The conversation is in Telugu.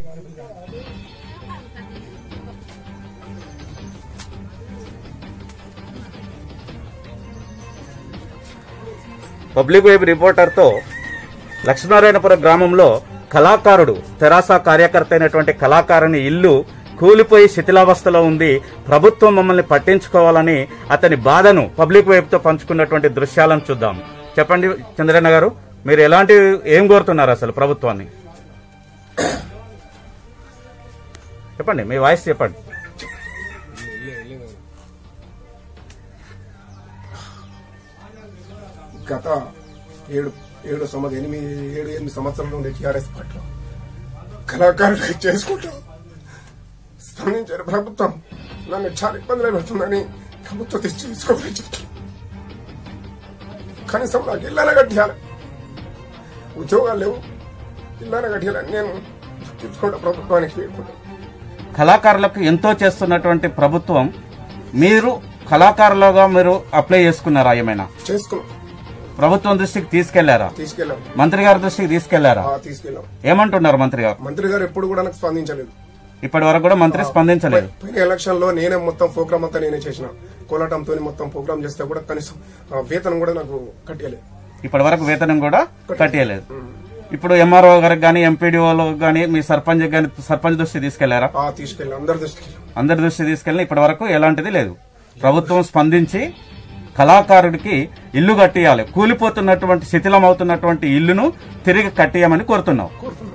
పబ్లిక్ వెబ్ రిపోర్టర్తో లక్ష్మీనారాయణపురం గ్రామంలో కళాకారుడు తెరాస కార్యకర్త అయినటువంటి కళాకారుని ఇల్లు కూలిపోయి శిథిలావస్థలో ఉంది ప్రభుత్వం మమ్మల్ని పట్టించుకోవాలని అతని బాధను పబ్లిక్ వైపుతో పంచుకున్నటువంటి దృశ్యాలను చూద్దాం చెప్పండి చంద్రన్న గారు మీరు ఎలాంటి ఏం కోరుతున్నారు అసలు ప్రభుత్వాన్ని చెప్పండి మీ వాయిస్ చెప్పండి గత ఏడు ఏడు సంవత్సరం ఎనిమిది ఏడు ఎనిమిది సంవత్సరాల నుండి టీఆర్ఎస్ పట్ల కళాకారులు చేసుకుంటూ స్పందించారు ప్రభుత్వం నన్ను చాలా ఇబ్బందులు పెడుతుందని ప్రభుత్వం తెచ్చి తీసుకోమని చెప్తుంది కనీసం నాకు ఇళ్ళన కట్టాలి ఉద్యోగాలు లేవు ఇళ్ళన కట్టాలని నేను చూసుకుంటా ప్రభుత్వానికి వేడుకుంటాను కళాకారులకు ఎంతో చేస్తున్నటువంటి ప్రభుత్వం మీరు కళాకారులుగా మీరు అప్లై చేసుకున్నారా ఏమైనా చేసుకున్నాం ప్రభుత్వం దృష్టికి తీసుకెళ్లారా తీసుకెళ్ళాం మంత్రి గారి దృష్టికి తీసుకెళ్లారా ఆ, తీసుకెళ్ళాం ఏమంటున్నారు మంత్రి గారు మంత్రి గారు ఎప్పుడు కూడా నాకు స్పందించలేదు ఇప్పటి వరకు కూడా మంత్రి స్పందించలేదు పోయిన ఎలక్షన్ లో నేనే మొత్తం ప్రోగ్రామ్ అంతా నేనే చేసిన కోలాటంతో మొత్తం ప్రోగ్రామ్ చేస్తే కూడా కనీసం ఆ, వేతనం కూడా నాకు కట్టలేదు ఇప్పటి వరకు వేతనం కూడా కట్టేయలేదు ఇప్పుడు ఎంఆర్ఓ గారికి కానీ ఎంపీడీఓలో గానీ మీ సర్పంచ్ గానీ సర్పంచ్ దృష్టి తీసుకెళ్లారా ఆ తీసుకెళ్ళి అందరి దృష్టికి వెళ్ళాం. అందరి దృష్టి తీసుకెళ్ళి ఇప్పటి వరకు ఎలాంటిది లేదు ప్రభుత్వం స్పందించి కళాకారుడికి ఇల్లు కట్టియాలి కూలిపోతున్నటువంటి శిథిలం అవుతున్నటువంటి ఇల్లును తిరిగి కట్టియమని కోరుతున్నాం కోరుతున్నాం